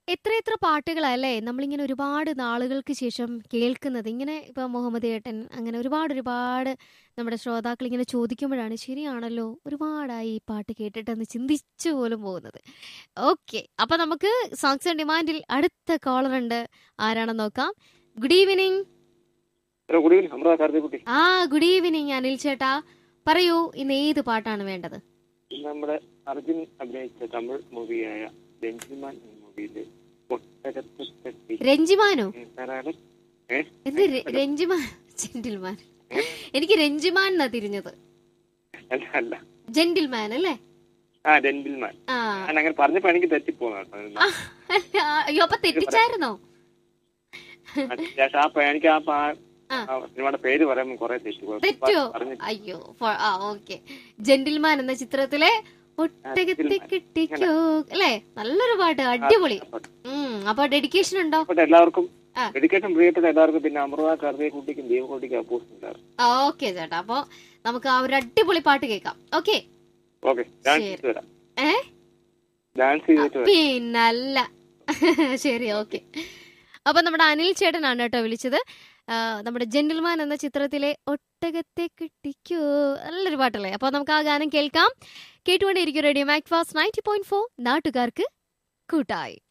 എത്ര എത്ര പാട്ടുകളല്ലേ നമ്മളിങ്ങനെ ഒരുപാട് നാളുകൾക്ക് ശേഷം കേൾക്കുന്നത് ഇങ്ങനെ ഇപ്പൊ മുഹമ്മദ് ഏട്ടൻ അങ്ങനെ ഒരുപാട് ഒരുപാട് നമ്മുടെ ശ്രോതാക്കൾ ഇങ്ങനെ ചോദിക്കുമ്പോഴാണ് ശരിയാണല്ലോ ഒരുപാടായി ഈ പാട്ട് കേട്ടിട്ടെന്ന് ചിന്തിച്ചു പോലും പോകുന്നത് ഓക്കെ അപ്പൊ നമുക്ക് സോങ്സ് ആൻഡ് ഡിമാൻഡിൽ അടുത്ത കോളർ ഉണ്ട് ആരാണെന്ന് നോക്കാം good evening hello good evening Amrutha Karthikutty ആ ഗുഡ് ഈവനിങ് അനിൽ ചേട്ടാ പറയൂ ഇന്ന് ഏത് പാട്ടാണ് വേണ്ടത് ഇന്ന് നമ്മുടെ അർജുൻ അഭിനയിച്ച തമിഴ് മൂവിയായ ബെഞ്ചിമാൻ എന്ന മൂവിയില് ഒട്ടകത്ത് തട്ടി രഞ്ജിമാനോ ധാരാളം ഏ? എന്ത് ര- രഞ്ജിമാൻ ജെന്റിൽമാൻ എനിക്ക് രഞ്ജിമാൻ എന്നാ തിരിഞ്ഞത് അല്ല അല്ല ജെന്റിൽമാൻ അല്ലേ ആ ഡെൻബിൽമാൻ ആ ഞാൻ അങ്ങനെ പറഞ്ഞപ്പോ എനിക്ക് തെറ്റിപ്പോന്നു കേട്ടോ ആ, അയ്യോ അപ്പൊ തെറ്റിച്ചായിരുന്നോ പക്ഷെ ആ പ- എനിക്ക് ആ പാ- ആ. ആ സിനിമയുടെ പേര് പറയുമ്പോൾ കുറെ തെറ്റിപ്പോയി തെറ്റോ പറഞ്ഞു അയ്യോ ഫോ- ആ ഓക്കെ ജെന്റിൽമാൻ എന്ന ചിത്രത്തിലെ ഒട്ടകത്തെ ജെന്റിൽമാൻ. കിട്ടിക്കോ അല്ലേ നല്ലൊരു പാട്ട് അടിപൊളി ഉം അപ്പൊ ഡെഡിക്കേഷൻ ഉണ്ടോ പ്രിയപ്പെട്ട എല്ലാവർക്കും ആ. ഡെഡിക്കേഷൻ പ്രിയപ്പെട്ട എല്ലാവർക്കും പിന്നെ അമൃത കാർത്തിക്കുട്ടിക്കും ദീപകുട്ടിക്കും അപ്പോസ് ഉണ്ടായിരുന്നു ഓക്കെ ചേട്ടാ അപ്പൊ നമുക്ക് ആ ഒരു അടിപൊളി പാട്ട് കേൾക്കാം ഓക്കെ ഓക്കെ ഡാൻസ് ശരി. ചെയ്തിട്ട് വരാം ഏ ഡാൻസ് ചെയ്തിട്ട് വരാം പിന്നല്ല ശരി ഓക്കെ അപ്പൊ നമ്മുടെ അനിൽ ചേട്ടനാണ് കേട്ടോ വിളിച്ചത് ആ, നമ്മുടെ ജെന്റിൽമാൻ എന്ന ചിത്രത്തിലെ ഒട്ടകത്തെ കിട്ടിക്കോ നല്ലൊരു പാട്ടല്ലേ അപ്പൊ നമുക്ക് ആ ഗാനം കേൾക്കാം കേട്ടുകൊണ്ടേയിരിക്കും radio MACFAST ninety point four നാട്ടുകാർക്ക് കൂട്ടായി